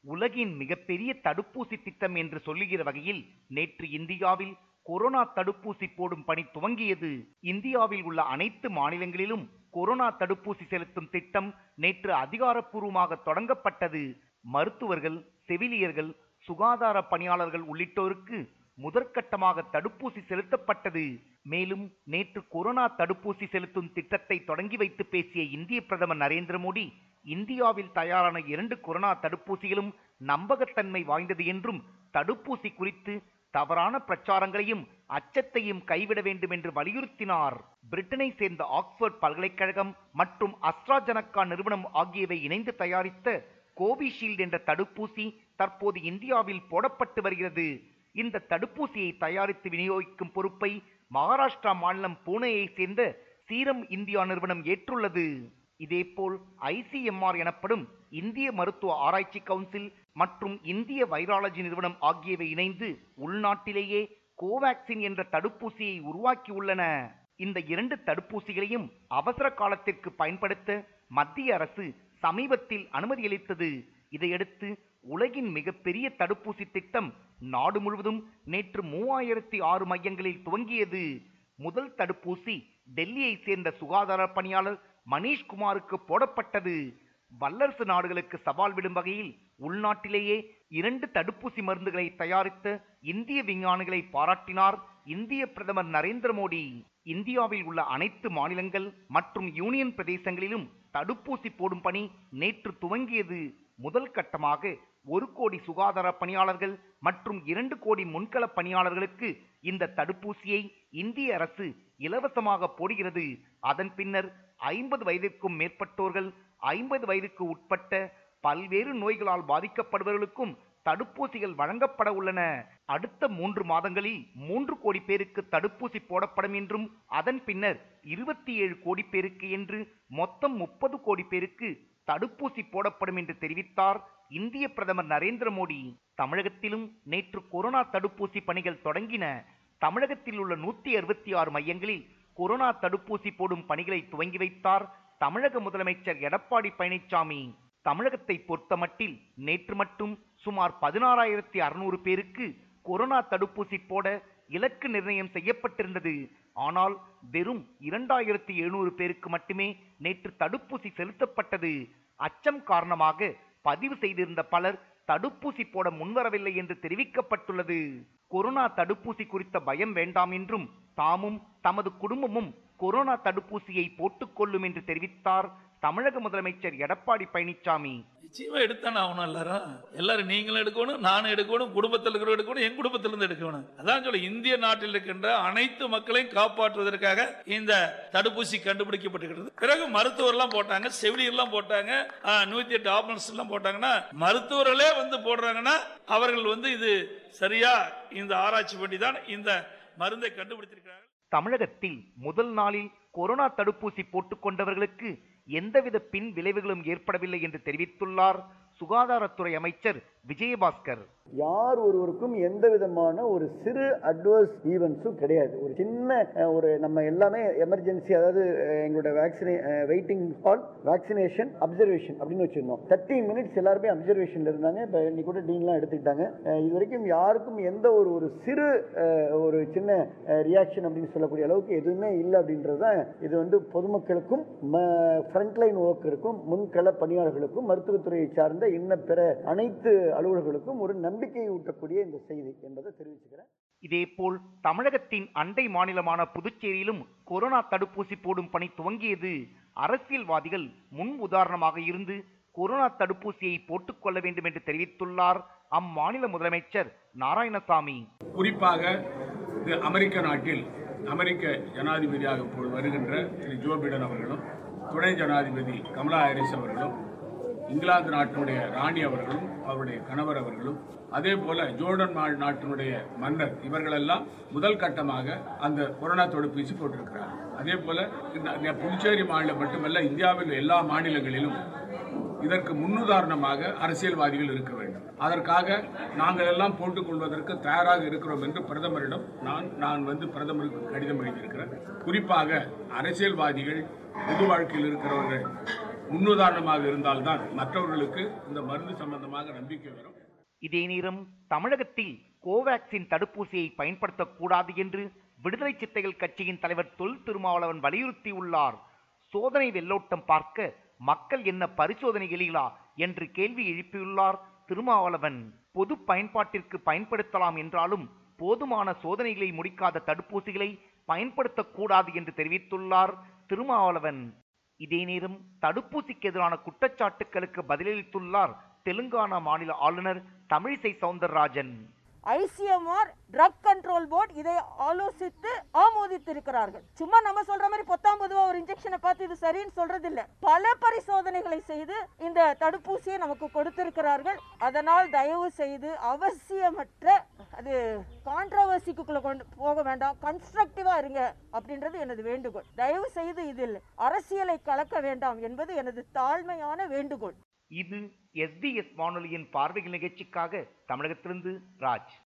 உலகின் மிகப்பெரிய தடுப்பூசி திட்டம் என்று சொல்லுகிற வகையில் நேற்று இந்தியாவில் கொரோனா தடுப்பூசி போடும் பணி துவங்கியது இந்தியாவில் உள்ள அனைத்து மாநிலங்களிலும் கொரோனா தடுப்பூசி செலுத்தும் திட்டம் நேற்று அதிகாரப்பூர்வமாக தொடங்கப்பட்டது மருத்துவர்கள் செவிலியர்கள் சுகாதார பணியாளர்கள் உள்ளிட்டோருக்கு முதற்கட்டமாக தடுப்பூசி செலுத்தப்பட்டது மேலும் நேற்று கொரோனா தடுப்பூசி செலுத்தும் திட்டத்தை தொடங்கி வைத்து பேசிய இந்திய பிரதமர் நரேந்திர மோடி இந்தியாவில் தயாரான இரண்டு கொரோனா தடுப்பூசிகளும் நம்பகத்தன்மை வாய்ந்தது என்றும் தடுப்பூசி குறித்து தவறான பிரச்சாரங்களையும் அச்சத்தையும் கைவிட வேண்டும் என்று வலியுறுத்தினார் பிரிட்டனை சேர்ந்த ஆக்ஸ்போர்ட் பல்கலைக்கழகம் மற்றும் அஸ்ட்ராஜனக்கா நிறுவனம் ஆகியவை இணைந்து தயாரித்த கோவிஷீல்டு என்ற தடுப்பூசி தற்போது இந்தியாவில் போடப்பட்டு வருகிறது இந்த தடுப்பூசியை தயாரித்து விநியோகிக்கும் பொறுப்பை மகாராஷ்டிரா மாநிலம் பூனேயை சேர்ந்த சீரம் இந்தியா நிறுவனம் ஏற்றுள்ளது இதேபோல் ஐசிஎம்ஆர் எனப்படும் இந்திய மருத்துவ ஆராய்ச்சி கவுன்சில் மற்றும் இந்திய வைராலஜி நிறுவனம் ஆகியவை இணைந்து உள்நாட்டிலேயே கோவாக்சின் என்ற தடுப்பூசியை உருவாக்கியுள்ளன இந்த இரண்டு தடுப்பூசிகளையும் அவசர காலத்திற்கு பயன்படுத்த மத்திய அரசு சமீபத்தில் அனுமதியளித்தது இதையடுத்து உலகின் மிகப்பெரிய தடுப்பூசி திட்டம் நாடு முழுவதும் நேற்று மூவாயிரத்தி ஆறு மையங்களில் துவங்கியது முதல் தடுப்பூசி டெல்லியை சேர்ந்த சுகாதார பணியாளர் மணீஷ் குமாருக்கு போடப்பட்டது வல்லரசு நாடுகளுக்கு சவால் விடும் வகையில் உள்நாட்டிலேயே இரண்டு தடுப்பூசி மருந்துகளை தயாரித்த இந்திய விஞ்ஞானிகளை பாராட்டினார் இந்திய பிரதமர் நரேந்திர மோடி இந்தியாவில் உள்ள அனைத்து மாநிலங்கள் மற்றும் யூனியன் பிரதேசங்களிலும் தடுப்பூசி போடும் பணி நேற்று துவங்கியது முதல் கட்டமாக ஒரு கோடி சுகாதார பணியாளர்கள் மற்றும் இரண்டு கோடி முன்கள பணியாளர்களுக்கு இந்த தடுப்பூசியை இந்திய அரசு இலவசமாக போடுகிறது அதன் பின்னர் ஐம்பது வயதிற்கும் மேற்பட்டோர்கள் ஐம்பது வயதுக்கு உட்பட்ட பல்வேறு நோய்களால் பாதிக்கப்படுபவர்களுக்கும் தடுப்பூசிகள் வழங்கப்பட உள்ளன அடுத்த மூன்று மாதங்களில் மூன்று கோடி பேருக்கு தடுப்பூசி போடப்படும் என்றும் அதன் பின்னர் இருபத்தி ஏழு கோடி பேருக்கு என்று மொத்தம் முப்பது கோடி பேருக்கு தடுப்பூசி போடப்படும் என்று தெரிவித்தார் இந்திய பிரதமர் நரேந்திர மோடி தமிழகத்திலும் நேற்று கொரோனா தடுப்பூசி பணிகள் தொடங்கின தமிழகத்தில் உள்ள நூத்தி அறுபத்தி ஆறு மையங்களில் கொரோனா தடுப்பூசி போடும் பணிகளை துவங்கி வைத்தார் தமிழக முதலமைச்சர் எடப்பாடி பழனிசாமி தமிழகத்தை பொறுத்தமட்டில் நேற்று மட்டும் சுமார் பதினாறாயிரத்தி அறுநூறு பேருக்கு கொரோனா தடுப்பூசி போட இலக்கு நிர்ணயம் செய்யப்பட்டிருந்தது ஆனால் வெறும் இரண்டாயிரத்தி எழுநூறு பேருக்கு மட்டுமே நேற்று தடுப்பூசி செலுத்தப்பட்டது அச்சம் காரணமாக பதிவு செய்திருந்த பலர் தடுப்பூசி போட முன்வரவில்லை என்று தெரிவிக்கப்பட்டுள்ளது கொரோனா தடுப்பூசி குறித்த பயம் வேண்டாம் என்றும் தாமும் தமது குடும்பமும் கொரோனா தடுப்பூசியை போட்டுக்கொள்ளும் என்று தெரிவித்தார் தமிழக முதலமைச்சர் எடப்பாடி பழனிசாமி நிச்சயமா எடுத்தானே ஆகணும் எல்லாரும் எல்லாரும் நீங்களும் எடுக்கணும் நானும் எடுக்கணும் குடும்பத்தில் இருக்கிற எடுக்கணும் என் குடும்பத்துல இருந்து எடுக்கணும் அதான் சொல்ல இந்திய நாட்டில் இருக்கின்ற அனைத்து மக்களையும் காப்பாற்றுவதற்காக இந்த தடுப்பூசி கண்டுபிடிக்கப்பட்டிருக்கிறது பிறகு மருத்துவர்லாம் போட்டாங்க செவிலியர்லாம் போட்டாங்க ஆ, நூத்தி எட்டு ஆம்புலன்ஸ் எல்லாம் போட்டாங்கன்னா மருத்துவர்களே வந்து போடுறாங்கன்னா அவர்கள் வந்து இது சரியா இந்த ஆராய்ச்சி பண்ணி தான் இந்த மருந்தை கண்டுபிடித்திருக்கிறார்கள் தமிழகத்தில் முதல் நாளில் கொரோனா தடுப்பூசி போட்டுக் கொண்டவர்களுக்கு எந்தவித பின் விளைவுகளும் ஏற்படவில்லை என்று தெரிவித்துள்ளார் சுகாதாரத்துறை அமைச்சர் விஜயபாஸ்கர் யார் ஒருவருக்கும் எந்த விதமான ஒரு சிறு அட்வர்ஸ் ஈவெண்ட்ஸும் கிடையாது ஒரு சின்ன அஹ், ஒரு நம்ம எல்லாமே எமர்ஜென்சி அதாவது அஹ், எங்களோட வேக்சினே வெயிட்டிங் ஹால் வேக்சினேஷன் அப்சர்வேஷன் அப்படின்னு வச்சிருந்தோம் தேர்ட்டி மினிட்ஸ் எல்லாருமே அப்சர்வேஷன்ல இருந்தாங்க இப்போ இன்னைக்கு கூட டீன்லாம் எடுத்துக்கிட்டாங்க அஹ், இது வரைக்கும் யாருக்கும் எந்த ஒரு ஒரு சிறு அஹ், ஒரு சின்ன ரியாக்ஷன் அப்படின்னு சொல்லக்கூடிய அளவுக்கு எதுவுமே இல்லை அப்படின்றது தான் இது வந்து பொதுமக்களுக்கும் ஃப்ரண்ட்லைன் ஒர்க்கருக்கும் முன்கள பணியாளர்களுக்கும் மருத்துவத்துறையை சார்ந்த இன்ன பிற அனைத்து அலுவலர்களுக்கும் ஒரு நம்பிக்கை ஊட்டக்கூடிய இந்த செய்தி என்பதை தெரிவிச்சுக்கிறேன் இதேபோல் தமிழகத்தின் அண்டை மாநிலமான புதுச்சேரியிலும் கொரோனா தடுப்பூசி போடும் பணி துவங்கியது அரசியல்வாதிகள் முன் உதாரணமாக இருந்து கொரோனா தடுப்பூசியை போட்டுக்கொள்ள வேண்டும் என்று தெரிவித்துள்ளார் அம்மாநில முதலமைச்சர் நாராயணசாமி குறிப்பாக இது அமெரிக்க நாட்டில் அமெரிக்க ஜனாதிபதியாக இப்பொழுது வருகின்ற திரு ஜோ பிடன் அவர்களும் துணை ஜனாதிபதி கமலா ஹாரிஸ் அவர்களும் இங்கிலாந்து நாட்டினுடைய ராணி அவர்களும் அவருடைய கணவர் அவர்களும் அதே போல ஜோர்டன் மா- நாட்டினுடைய மன்னர் இவர்களெல்லாம் முதல் கட்டமாக அந்த கொரோனா தடுப்பூசி போட்டிருக்கிறார் அதே போல இந்த- இந்த புதுச்சேரி மாநிலம் மட்டுமல்ல இந்தியாவில் எல்லா மாநிலங்களிலும் இதற்கு முன்னுதாரணமாக அரசியல்வாதிகள் இருக்க வேண்டும் அதற்காக நாங்கள் எல்லாம் போட்டுக் கொள்வதற்கு தயாராக இருக்கிறோம் என்று பிரதமரிடம் நான் நான் வந்து பிரதமருக்கு கடிதம் எழுதியிருக்கிறேன் குறிப்பாக அரசியல்வாதிகள் பொது வாழ்க்கையில் இருக்கிறவர்கள் முன்னுதாரணமாக இருந்தால்தான் மற்றவர்களுக்கு இந்த மருந்து சம்பந்தமாக நம்பிக்கை வரும் இதே நேரம் தமிழகத்தில் கோவேக்சின் தடுப்பூசியை பயன்படுத்தக்கூடாது என்று விடுதலை சித்தைகள் கட்சியின் தலைவர் தொல் திருமாவளவன் வலியுறுத்தியுள்ளார் சோதனை வெள்ளோட்டம் பார்க்க மக்கள் என்ன பரிசோதனைகளா என்று கேள்வி எழுப்பியுள்ளார் திருமாவளவன் பொது பயன்பாட்டிற்கு பயன்படுத்தலாம் என்றாலும் போதுமான சோதனைகளை முடிக்காத தடுப்பூசிகளை பயன்படுத்தக்கூடாது என்று தெரிவித்துள்ளார் திருமாவளவன் இதே நேரம் தடுப்பூசிக்கு எதிரான குற்றச்சாட்டுகளுக்கு பதிலளித்துள்ளார் தெலுங்கானா மாநில ஆளுநர் Tamilisai Soundararajan ICMR drug control board இதை ஆலோசித்து ஆமோதித்திருக்கிறார்கள் சும்மா நம்ம சொல்ற மாதிரி பொத்தாம் பொதுவா ஒரு இன்ஜெக்ஷனை பார்த்து இது சரின்னு சொல்றது இல்ல பல பரிசோதனைகளை செய்து இந்த தடுப்பூசியை நமக்கு கொடுத்திருக்கிறார்கள் அதனால் தயவு செய்து அவசியமற்ற அது கான்ட்ரவர்சிக்குள்ள கொண்டு போக வேண்டாம் கன்ஸ்ட்ரக்டிவா இருங்க அப்படின்றது எனது வேண்டுகோள் தயவு செய்து இதில் அரசியலை கலக்க வேண்டாம் என்பது எனது தாழ்மையான வேண்டுகோள் இது எஸ்பிஎஸ் வானொலியின் பார்வைகள் நிகழ்ச்சிக்காக தமிழகத்திலிருந்து ராஜ்